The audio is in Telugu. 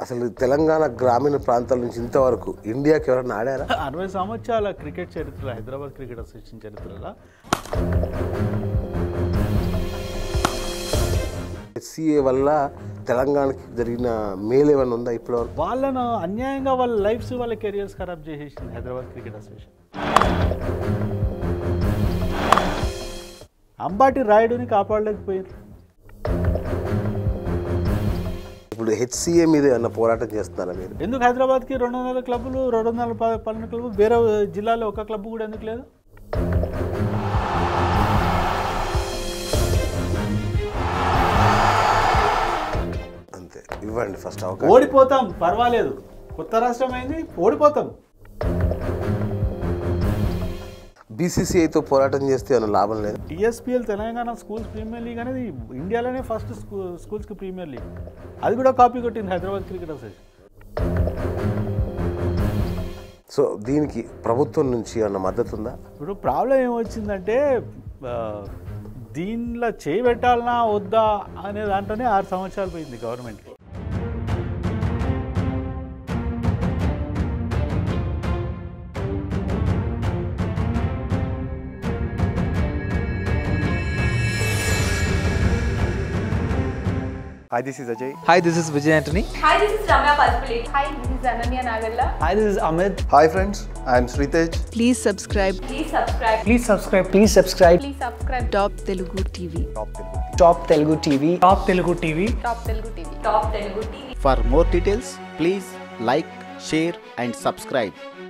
అసలు తెలంగాణ గ్రామీణ ప్రాంతాల నుంచి ఇంతవరకు ఇండియాకి ఎవరైనా ఆడారా అరవై సంవత్సరాల క్రికెట్ చరిత్ర హైదరాబాద్ క్రికెట్ అసోసియేషన్ చరిత్రలో హెచ్సిఏ వల్ల తెలంగాణకి జరిగిన మేలు ఏమైనా ఉందా ఇప్పటివరకు వాళ్ళను అన్యాయంగా వాళ్ళ లైఫ్స్ వాళ్ళ కెరియర్స్ ఖరాబ్ చేసేసింది హైదరాబాద్ క్రికెట్ అసోసియేషన్ అంబాటి రాయుడుని కాపాడలేకపోయారు ఇప్పుడు హెచ్సిఏ మీద ఏమైనా పోరాటం చేస్తున్నారా మీరు ఎందుకు హైదరాబాద్కి రెండు వందల క్లబ్బులు రెండు వందల ప- పన్నెండు క్లబ్బులు వేరే జిల్లాలో ఒక క్లబ్ కూడా ఎందుకు లేదు అంతే ఇవ్వండి ఫస్ట్ అవకాశం ఓడిపోతాం పర్వాలేదు కొత్త రాష్ట్రం అయింది ఓడిపోతాం బీసీసీఐతో పోరాటం చేస్తే ఏమైనా లాభం లేదు TSPL Telangana schools premier league అనేది ఇండియాలోనే ఫస్ట్ స్కూ స్కూల్స్కి ప్రీమియర్ లీగ్ అది కూడా కాపీ కొట్టింది హైదరాబాద్ క్రికెట్ అసోసియేషన్ సో దీనికి ప్రభుత్వం నుంచి ఏమైనా మద్దతు ఉందా ఇప్పుడు ప్రాబ్లం ఏమొచ్చిందంటే ఆ, దీనిలో చేయి పెట్టాలనా వద్దా అనే దాంట్లోనే ఆరు సంవత్సరాలు పోయింది గవర్నమెంట్కి Hi, this is Ajay. Hi, this is Vijay Anthony. Hi, this is Ramya Palpulate. Hi, this is Ananya Nagalla. Hi, this is Amit. Hi, friends. I am Sritej. Please subscribe Please subscribe. Please subscribe. Please subscribe. Please subscribe. Top Telugu TV. Top Telugu TV. Top Telugu TV. Top Telugu TV. Top Telugu TV. For more details, please like, share, and subscribe.